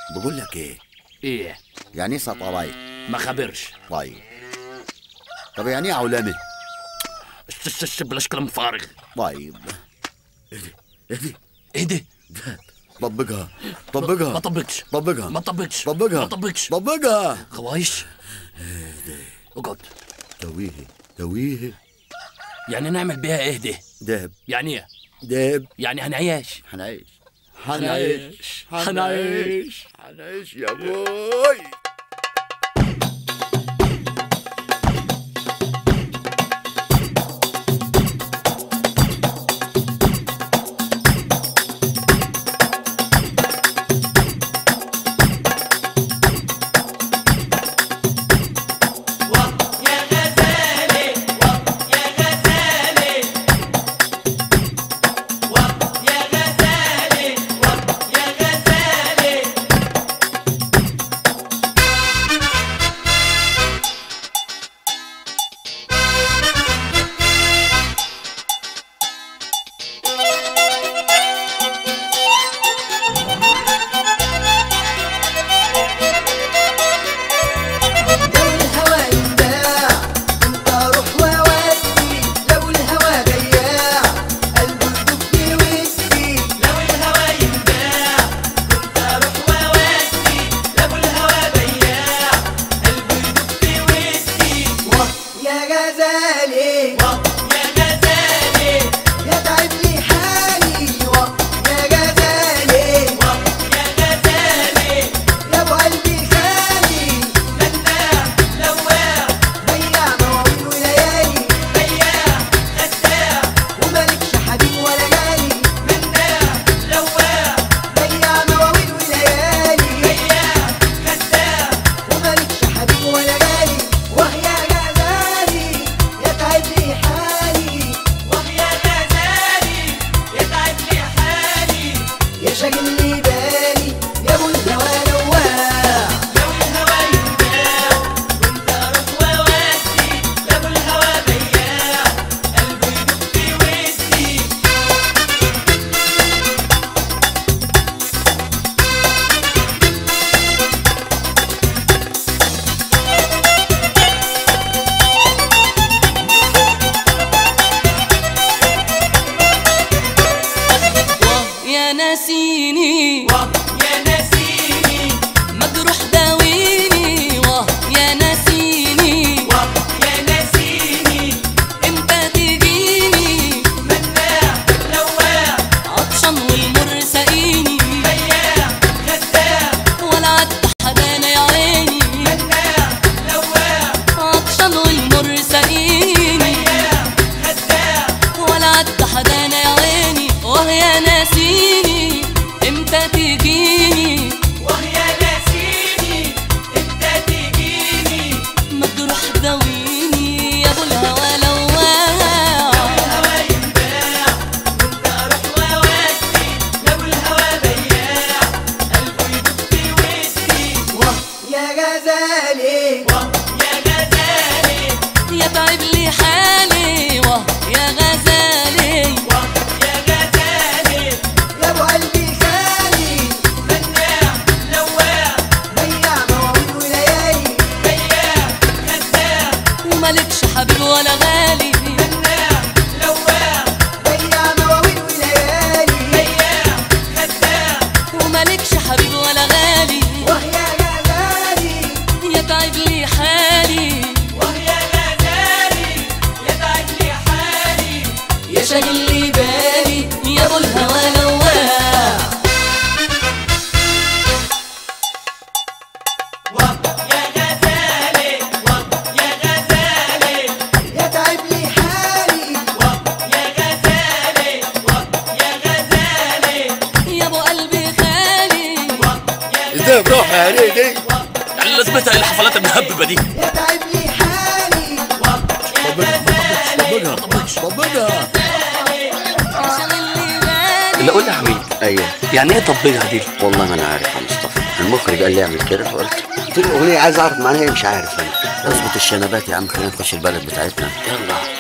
بقول لك ايه ايه يعني ايه سطلايت ما خبرش طيب طب يعني ايه عولمه ش- ش- ش- بلاش كلام فارغ طيب اهدي اهدي ايه ده طبقها ما طبقها طبقش طبقها ما طبقش طبقها ما طبقش طبقها خوايش اقعد تويه تويه يعني نعمل بيها ايه ده دهب يعني ايه دهب يعني هنعيش حنعيش حنعيش. حنعيش. حنعيش يا بوي لو الهوى ينداع انت روح وودي لو الهوى بياع قلبه يدق في وسطي لو الهوى ينداع انت روح وودي لو الهوى بياع قلبه يدق في وسطي واه يا غزالي واه يا غزالي يا تعب لي حالي واه يا غزالي واه يا غزالي يا ابو قلبي خالي مناع لواع بياع مواويل وليالي بياع خداع ومالكش حبيب ولا جالي مناع لواع بياع مواويل وليالي بياع خداع ومالكش حبيب ولا جالي وهي غزالي يتعب لي حالي وهي غزالي يتعب لي حالي يا شاغل لي بالي يا ابو الهوى لواع لو الهوى ينداع وانت روح وودي لو الهوى بياع قلبي يدق في وسطي يا ناسيني واه يا نسيني مجروح داويني واه يا ناسيني واه يا نسيني امتى تجيني مناع لواع عطشان والمر ساقيني بياع خداع ولا عدت حدانا يا عيني مناع لواع عطشان والمر ساقيني بياع خداع ولا عدت حدانا يا عيني واه يا ناسيني امتى تجيني وهي نسيني انت تجيني مجروح داويني يا ابو الهوى لواع الهوى ينباع وانت روح وودي لو الهوى بياع قلبه يدق في وسطي واه يا غزالي واه يا غزالي يا تعب لي حالي واه يا غزالي واه يا غزالي يا ابو قلبي خالي مناع لواع بياع مواويل وليالي بياع خداع ومالكش حبيب ولا غالي مناع لواع بياع مواويل وليالي بياع خداع ومالكش حبيب ولا غالي وهي غزالي يتعب لي حالي وهي غزالي يتعب لي حالي يا شاغل لي بالي يا ابو الهوى لواع واه يا غزالي واه يا غزالي يتعب لي حالي واه يا غزالي واه يا غزالي يا ابو قلبي خالي واه يا دهب روح يا ريدي يعني لازمتها إيه الحفلات المهببه دي يتعب لي حالي واه يا غزالي طبقها طبقها يا شاغل لي بالي لا قول لي يا حميد ايوه يعني ايه طبقها دي والله ما انا عارف يا مصطفى المخرج قال لي اعمل كده فقلت قلت له الاغنيه عايز اعرف معناها ايه مش عارف انا اظبط الشنبات يا عم خلينا نخش البلد بتاعتنا يلا